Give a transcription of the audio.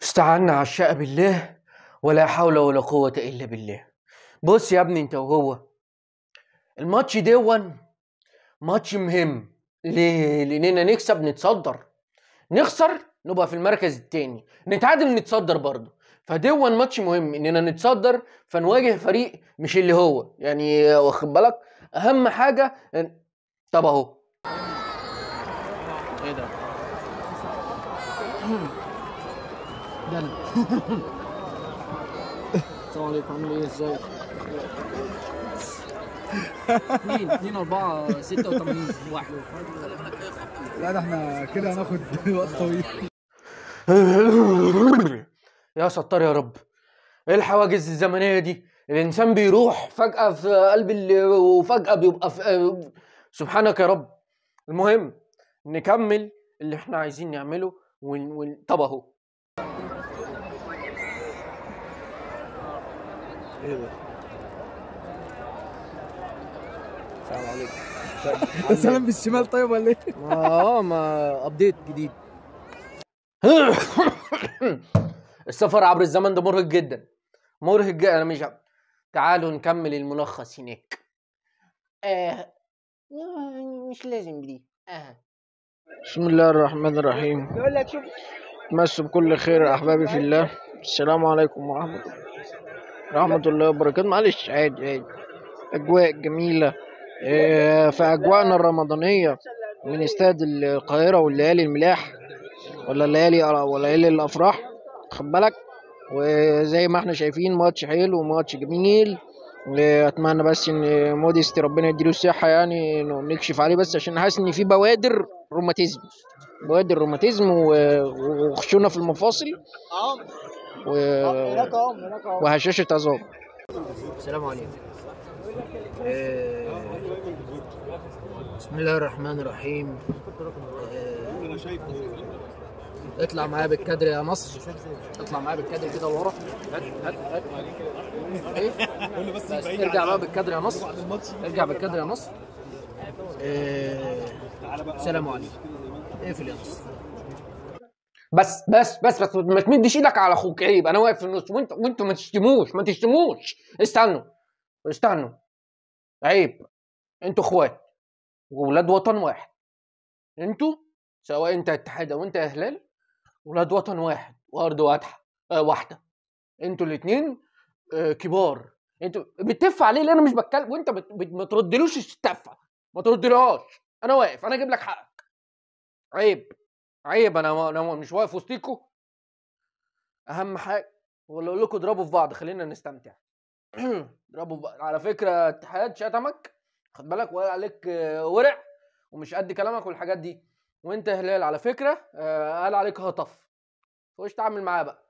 استعنا عشاء بالله ولا حول ولا قوة إلا بالله بص يا ابني انت وهو الماتش دون ماتش مهم ليه؟ لأننا نكسب نتصدر نخسر نبقى في المركز التاني نتعادل نتصدر برضه فدون ماتش مهم اننا نتصدر فنواجه فريق مش اللي هو يعني واخد بالك اهم حاجه إن- طب اهو ايه ده ده السلام عليكم عامل ايه ازاي؟ 2 2 4 86 واحد لا ده احنا كده هناخد وقت طويل يا ستار يا رب ايه الحواجز الزمنيه دي الانسان بيروح فجاه في قلب ال... وفجاه بيبقى في سبحانك يا رب المهم نكمل اللي احنا عايزين نعمله ون... ون... طب اهو ايه ده السلام عليكم السلام بالشمال طيب ولا ايه؟ اه ما ابديت جديد السفر عبر الزمن ده مرهق جدا مرهق جدا انا مش ه- تعالوا نكمل الملخص هناك آه مش لازم دي آه. بسم الله الرحمن الرحيم مسوا بكل خير احبابي في الله السلام عليكم ورحمه الله رحمه الله وبركاته معلش عادي عادي اجواء جميله آه، في اجواءنا الرمضانيه من استاد القاهره والليالي الملاح ولا الليالي ولا ليالي الافراح خد بالك وزي ما احنا شايفين ماتش حلو وماتش جميل اتمنى بس ان موديستي ربنا يديله الصحه يعني إنه نكشف عليه بس عشان حاسس ان في بوادر روماتيزم بوادر روماتيزم و- وخشونه في المفاصل و... وهشاشه عظام السلام عليكم آه، بسم الله الرحمن الرحيم آه، اطلع معايا بالكادر يا نصر اطلع معايا بالكادر كده لورا هات هات هات ايه بس ارجع بقى بالكادر يا نصر ارجع بالكادر يا نصر آه، السلام عليكم اقفل يا نصر بس بس بس بس ما تمدش ايدك على اخوك عيب انا واقف في النص وانت وانتوا ما تشتموش ما تشتموش استنوا استنوا عيب انتوا اخوات وولاد وطن واحد انتوا سواء انت اتحاد او انت يا هلال ولاد وطن واحد وارض واحده آه واحده انتوا الاثنين آه كبار انتوا بتف عليه ليه انا مش بتكلم وانت بت... بت... ما تردلوش التفه ما تردلهاش انا واقف انا اجيب لك حقك عيب عيب انا انا مش واقف وسطيكوا اهم حاجه ولا اقول لكم اضربوا في بعض خلينا نستمتع اضربوا في بعض على فكره اتحاد شتمك خد بالك وقال عليك آه، ورع ومش قد كلامك والحاجات دي وانت يا هلال على فكره آه، قال عليك هطف خش تعمل معاه بقى